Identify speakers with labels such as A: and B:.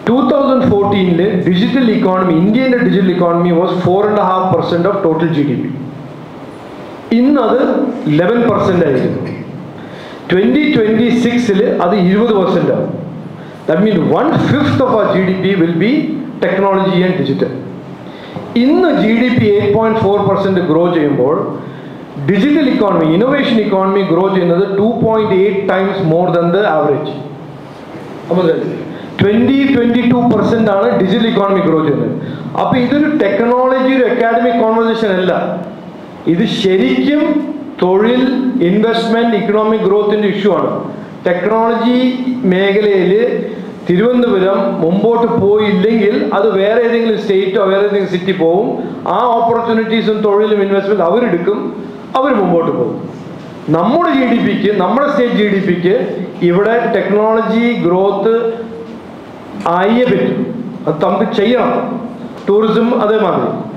A: two thousand ഫോർട്ടീനിൽ digital economy ഇന്ത്യൻ്റെ digital economy was four and half percent of total G D P ഇന്നത് eleven percent ആയിരുന്നു twenty twenty സിക്സിൽ അത് ഇരുപത് പെർസെൻ്റ് ആവും that mean one fifth of our G D P will be technology and digital ഇന്ന് G D P eight point four percent grow ചെയ്യുമ്പോൾ digital economy innovation economy grow ചെയ്യുന്നത് two point eight times more than the average അപ്പോൾ twenty twenty two percent ആണ് digital economy grow ചെയ്യുന്നത് അപ്പോൾ ഇതൊരു technology ഒരു academic conversation അല്ല ഇത് ശരിക്കും തൊഴിൽ ഇൻവെസ്റ്റ്മെന്റ് ഇക്കണോമിക് ഗ്രോത്തിന്റെ ഇഷ്യൂ ആണ് ടെക്നോളജി മേഖലയിൽ തിരുവനന്തപുരം മുമ്പോട്ട് പോയില്ലെങ്കിൽ അത് വേറെ ഏതെങ്കിലും സ്റ്റേറ്റോ വേറെ ഏതെങ്കിലും സിറ്റി പോവും ആ ഓപ്പർച്യൂണിറ്റീസും തൊഴിലും ഇൻവെസ്റ്റ്മെന്റ് അവരെടുക്കും അവർ മുമ്പോട്ട് പോകും നമ്മുടെ ജി ഡി പിക്ക് നമ്മുടെ സ്റ്റേറ്റ് ജി ഡി പിക്ക് ഇവിടെ ടെക്നോളജി ഗ്രോത്ത് ആയേ പറ്റും അത് നമുക്ക് ചെയ്യണം ടൂറിസം അതേമാതിരി